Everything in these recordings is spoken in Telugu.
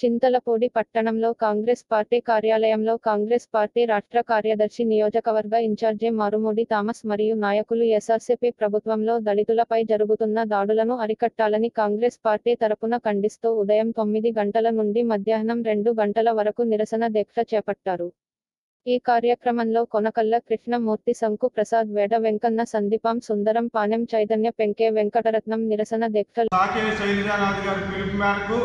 చింతలపూడి పట్టణంలో కాంగ్రెస్ పార్టీ కార్యాలయంలో కాంగ్రెస్ పార్టీ రాష్ట్ర కార్యదర్శి నియోజకవర్గ ఇన్ఛార్జి మారుమూడి థామస్ మరియు నాయకులు ఎస్ఆర్సీపీ ప్రభుత్వంలో దళితులపై జరుగుతున్న దాడులను అరికట్టాలని కాంగ్రెస్ పార్టీ తరపున ఖండిస్తూ ఉదయం తొమ్మిది గంటల నుండి మధ్యాహ్నం రెండు గంటల వరకు నిరసన దీక్ష చేపట్టారు ఈ కార్యక్రమంలో కొనకల్ల కృష్ణమూర్తి శంకు ప్రసాద్ వేడ వెంకన్న సందీపం సుందరం పానెం చైతన్య పెంకే వెంకటరత్నం నిరసన దీక్ష సాకే శైలజానాథ్ గారి పిలుపు మేరకు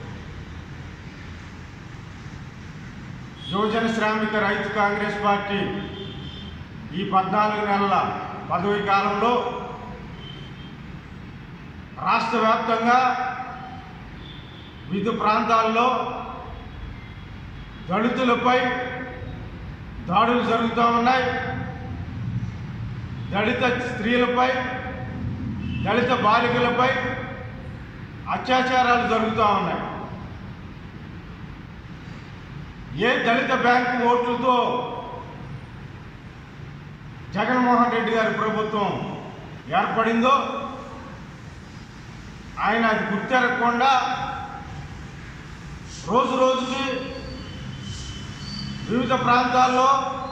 యువజన శ్రామిక రైతు కాంగ్రెస్ పార్టీ ఈ పద్నాలుగు నెలల పదవి కాలంలో రాష్ట్ర వ్యాప్తంగా వివిధ ప్రాంతాల్లో దళితులపై దాడులు జరుగుతూ ఉన్నాయి దళిత స్త్రీలపై దళిత బాలికలపై అత్యాచారాలు జరుగుతూ ఉన్నాయి ఏ దళిత బ్యాంకు ఓట్లతో జగన్మోహన్ రెడ్డి గారి ప్రభుత్వం ఏర్పడిందో ఆయన అది గుర్తెరగకుండా రోజు రోజుకి వివిధ ప్రాంతాల్లో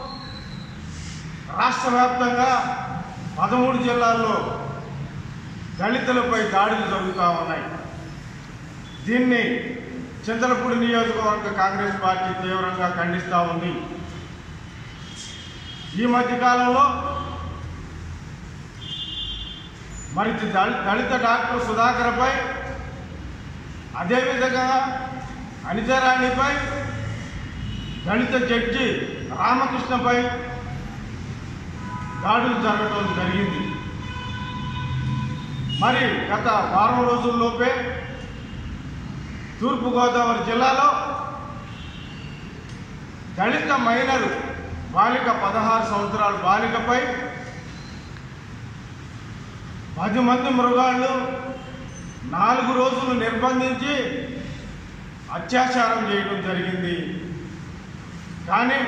రాష్ట్ర వ్యాప్తంగా పదమూడు జిల్లాల్లో దళితులపై దాడులు జరుగుతూ ఉన్నాయి దీన్ని చింతలపూడి నియోజకవర్గ కాంగ్రెస్ పార్టీ తీవ్రంగా ఖండిస్తూ ఉంది ఈ మధ్య కాలంలో మరి దళి- దళిత డాక్టర్ సుధాకర్పై అదేవిధంగా అనితారాణిపై దళిత జడ్జి రామకృష్ణపై దాడులు జరగడం జరిగింది మరి గత వారం రోజుల్లోపే తూర్పుగోదావరి జిల్లాలో దళిత మైనరు బాలిక పదహారు సంవత్సరాల బాలికపై పది మంది మృగాళ్ళు నాలుగు రోజులు నిర్బంధించి అత్యాచారం చేయడం జరిగింది కానీ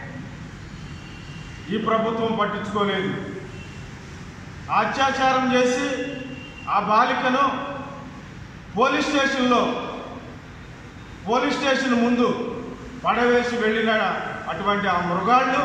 ఈ ప్రభుత్వం పట్టించుకోలేదు ఆ అత్యాచారం చేసి ఆ బాలికను పోలీస్ స్టేషన్లో పోలీస్ స్టేషన్ ముందు పడవేసి వెళ్ళిన అటువంటి ఆ మృగాళ్ళు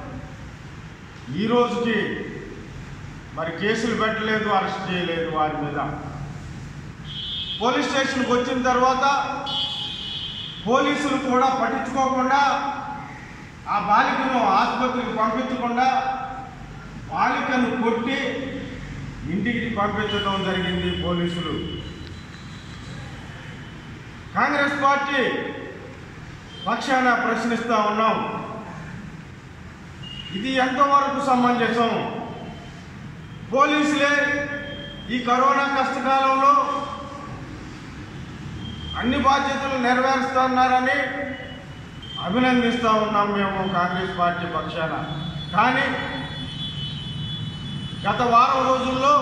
ఈ రోజుకి మరి కేసులు పెట్టలేదు అరెస్ట్ చేయలేదు వారి మీద పోలీస్ స్టేషన్కి వచ్చిన తర్వాత పోలీసులు కూడా పట్టించుకోకుండా ఆ బాలికను ఆసుపత్రికి పంపించకుండా బాలికను కొట్టి ఇంటికి పంపించడం జరిగింది పోలీసులు కాంగ్రెస్ పార్టీ పక్షాన ప్రశ్నిస్తూ ఉన్నాం ఇది ఎంతవరకు సమంజసం పోలీసులే ఈ కరోనా కష్టకాలంలో అన్ని బాధ్యతలు నెరవేరుస్తున్నారని అభినందిస్తూ ఉన్నాం మేము కాంగ్రెస్ పార్టీ పక్షాన కానీ గత వారం రోజుల్లో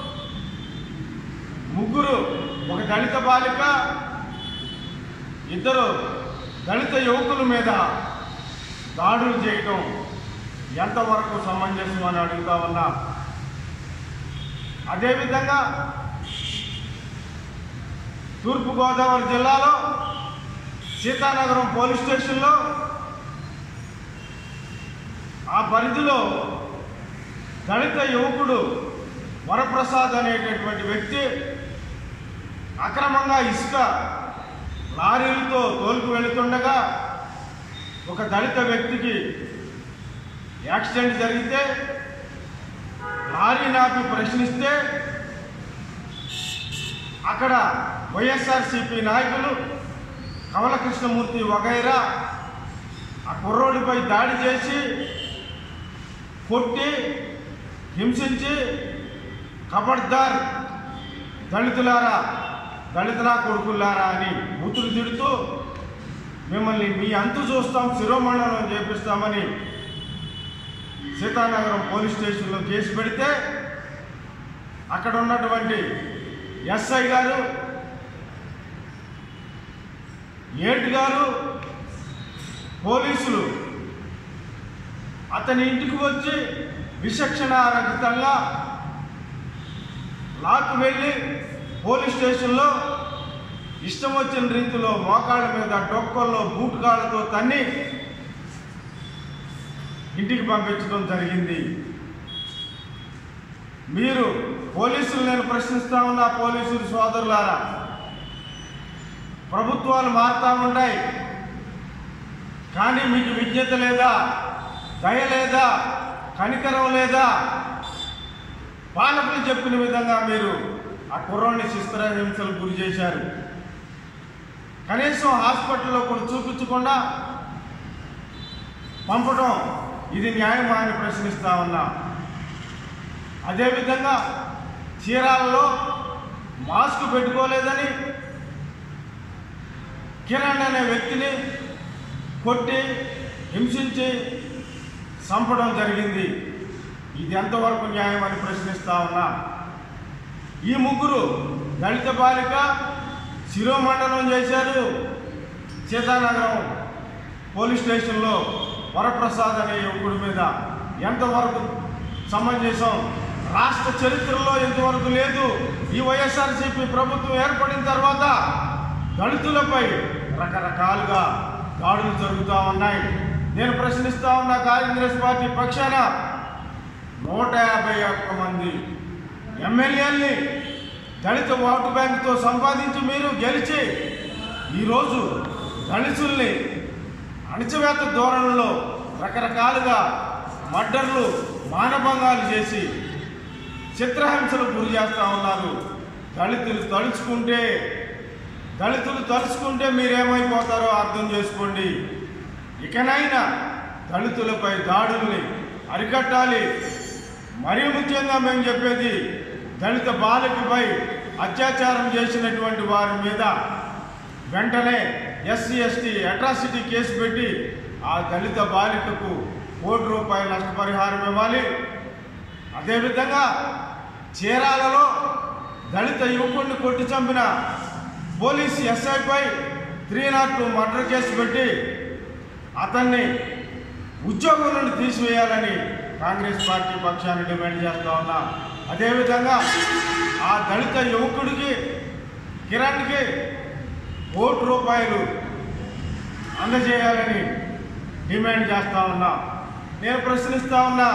ముగ్గురు ఒక దళిత బాలిక ఇద్దరు దళిత యువకుల మీద దాడులు చేయటం ఎంతవరకు సమంజసం అని అడుగుతా ఉన్నా అదేవిధంగా తూర్పుగోదావరి జిల్లాలో సీతానగరం పోలీస్ స్టేషన్లో ఆ పరిధిలో దళిత యువకుడు వరప్రసాద్ అనేటటువంటి వ్యక్తి అక్రమంగా ఇసుక లారీలతో తోలుకు వెళుతుండగా ఒక దళిత వ్యక్తికి యాక్సిడెంట్ జరిగితే లారీ నాపి ప్రశ్నిస్తే అక్కడ వైఎస్ఆర్సిపి నాయకులు కమల కృష్ణమూర్తి వగైరా ఆ కుర్రోడిపై దాడి చేసి కొట్టి హింసించి కబడ్దార్ దళితులారా దళితులా కొడుకులారా అని బూతులు తిడుతూ మిమ్మల్ని మీ అంతు చూస్తాం శిరోమండలం చేపిస్తామని సీతానగరం పోలీస్ స్టేషన్లో కేసు పెడితే అక్కడ ఉన్నటువంటి ఎస్ఐ గారు ఏటు గారు పోలీసులు అతని ఇంటికి వచ్చి విచక్షణ రహితంగా లాక్కు వెళ్ళి పోలీస్ స్టేషన్లో ఇష్టం వచ్చిన రీతిలో మోకాళ్ళ మీద డొక్కల్లో బూటుకాళ్ళతో తన్ని ఇంటికి పంపించడం జరిగింది మీరు పోలీసులు నేను ప్రశ్నిస్తా ఉన్నా పోలీసులు సోదరులారా ప్రభుత్వాలు మారుతా ఉంటాయి కానీ మీకు విజ్ఞత లేదా దయ లేదా కనికరం లేదా పాలకులు చెప్పిన విధంగా మీరు ఆ కుర్రాన్ని శిస్త్రహింసలు గురి చేశారు కనీసం హాస్పిటల్లో కూడా చూపించకుండా పంపడం ఇది న్యాయమా అని ప్రశ్నిస్తా ఉన్నా అదేవిధంగా చీరాలలో మాస్క్ పెట్టుకోలేదని కిరణ్ అనే వ్యక్తిని కొట్టి హింసించి చంపడం జరిగింది ఇది ఎంతవరకు న్యాయం అని ప్రశ్నిస్తా ఉన్నా ఈ ముగ్గురు దళిత బాలిక శిరోమండనం చేశారు సీతానగరం పోలీస్ స్టేషన్లో వరప్రసాద్ అనే యువకుడి మీద ఎంతవరకు సమంజసం రాష్ట్ర చరిత్రలో ఎంతవరకు లేదు ఈ వైఎస్ఆర్సీపీ ప్రభుత్వం ఏర్పడిన తర్వాత దళితులపై రకరకాలుగా దాడులు జరుగుతూ ఉన్నాయి నేను ప్రశ్నిస్తా ఉన్న కాంగ్రెస్ పార్టీ పక్షాన నూట యాభై ఒక్క మంది ఎమ్మెల్యేల్ని దళిత ఓటు బ్యాంకుతో సంపాదించి మీరు గెలిచి ఈరోజు దళితుల్ని అణచివేత ధోరణిలో రకరకాలుగా మర్డర్లు మానభంగాలు చేసి చిత్రహింసలకు గురి చేస్తూ ఉన్నారు దళితులు తలుచుకుంటే దళితులు తలుచుకుంటే మీరేమైపోతారో అర్థం చేసుకోండి ఇకనైనా దళితులపై దాడుల్ని అరికట్టాలి మరీ ముఖ్యంగా మేము చెప్పేది దళిత బాలికపై అత్యాచారం చేసినటువంటి వారి మీద వెంటనే ఎస్సీ ఎస్టీ అట్రాసిటీ కేసు పెట్టి ఆ దళిత బాలికకు కోటి రూపాయల నష్టపరిహారం ఇవ్వాలి అదేవిధంగా చీరాలలో దళిత యువకుడిని కొట్టి చంపిన పోలీసు ఎస్ఐపై three nought two murder case పెట్టి అతన్ని ఉద్యోగం నుండి తీసివేయాలని కాంగ్రెస్ పార్టీ పక్షాన్ని డిమాండ్ చేస్తా ఉన్నా అదేవిధంగా ఆ దళిత యువకుడికి కిరణ్కి కోటి రూపాయలు అందజేయాలని డిమాండ్ చేస్తా ఉన్నా నేను ప్రశ్నిస్తా ఉన్నా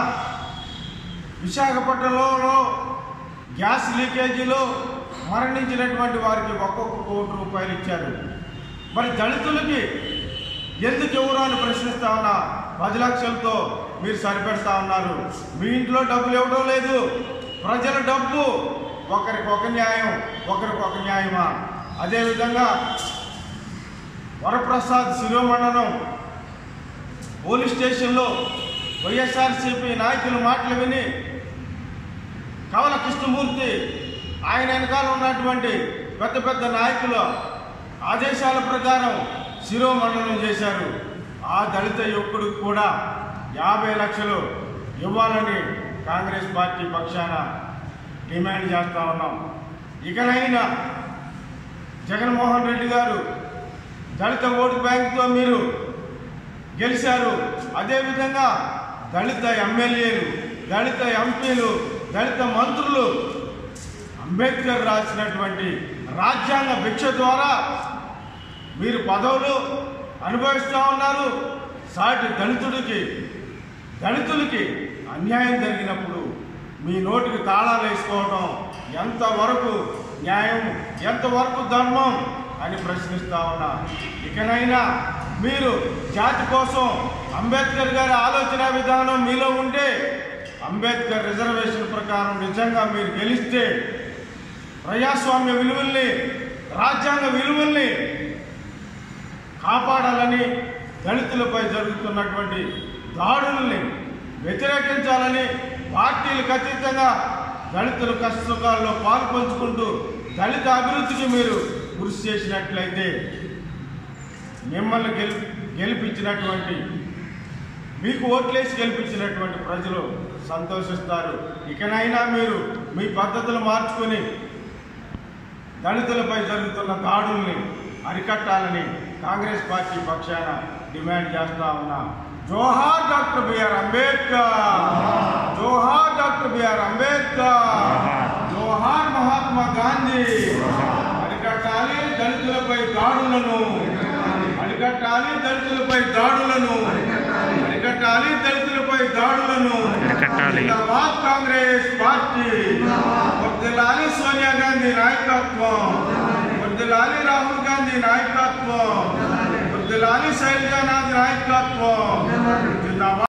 విశాఖపట్నంలో గ్యాస్ లీకేజీలో మరణించినటువంటి వారికి ఒక్కొక్క కోటి రూపాయలు ఇచ్చారు మరి దళితులకి ఎందుకు ఎవరు అని ప్రశ్నిస్తా ఉన్నా పది లక్షలతో మీరు సరిపెడతా ఉన్నారు మీ ఇంట్లో డబ్బులు ఇవ్వడం లేదు ప్రజల డబ్బు ఒకరికి ఒక న్యాయం ఒకరికి ఒక న్యాయమా అదేవిధంగా వరప్రసాద్ శిరోమండనం పోలీస్ స్టేషన్లో వైఎస్ఆర్సీపీ నాయకుల మాటలు విని కవల కృష్ణమూర్తి ఆయన వెనకాల ఉన్నటువంటి పెద్ద పెద్ద నాయకుల ఆదేశాల ప్రకారం శిరోమండనం చేశారు ఆ దళిత యువకుడికి కూడా యాభై లక్షలు ఇవ్వాలని కాంగ్రెస్ పార్టీ పక్షాన డిమాండ్ చేస్తా ఉన్నాం ఇకనైనా జగన్మోహన్ రెడ్డి గారు దళిత ఓటు బ్యాంకుతో మీరు గెలిచారు అదేవిధంగా దళిత ఎమ్మెల్యేలు దళిత ఎంపీలు దళిత మంత్రులు అంబేద్కర్ రాసినటువంటి రాజ్యాంగ భిక్ష ద్వారా మీరు పదవులు అనుభవిస్తూ ఉన్నారు సాటి దళితుడికి దళితులకి అన్యాయం జరిగినప్పుడు మీ నోటికి తాళాలు వేసుకోవడం ఎంతవరకు న్యాయం ఎంతవరకు ధర్మం అని ప్రశ్నిస్తా ఉన్నా ఇకనైనా మీరు జాతి కోసం అంబేద్కర్ గారి ఆలోచన విధానం మీలో ఉంటే అంబేద్కర్ రిజర్వేషన్ ప్రకారం నిజంగా మీరు గెలిస్తే ప్రజాస్వామ్య విలువల్ని రాజ్యాంగ విలువల్ని కాపాడాలని దళితులపై జరుగుతున్నటువంటి దాడుల్ని వ్యతిరేకించాలని పార్టీలకు అతీతంగా దళితుల కష్టసుఖాల్లో పాలు పంచుకుంటూ దళిత అభివృద్ధికి మీరు కృషి చేసినట్లయితే మిమ్మల్ని గెలి గెలిపించినటువంటి మీకు ఓట్లేసి గెలిపించినటువంటి ప్రజలు సంతోషిస్తారు ఇకనైనా మీరు మీ పద్ధతులు మార్చుకొని దళితులపై జరుగుతున్న దాడుల్ని అరికట్టాలని కాంగ్రెస్ పార్టీ పక్షాన డిమాండ్ చేస్తా ఉన్నా జోహార్ డాక్టర్ బిఆర్ అంబేద్కర్ జోహార్ డాక్టర్ బిఆర్ అంబేద్కర్ జోహార్ మహాత్మా గాంధీ అరికట్టాలి దళితులపై దాడులను అరికట్టాలి దళితులపై దాడులను అరికట్టాలి దళితులపై దాడులను అరికట్టాలి. జిందాబాద్ కాంగ్రెస్ పార్టీ వర్దిల్లాలి సోనియా గాంధీ నాయకత్వం వర్దిల్లాలి రాహుల్ గాంధీ నాయకత్వం వర్దిల్లాలి శైలజానాథ్ నాయకత్వం జిందాబాద్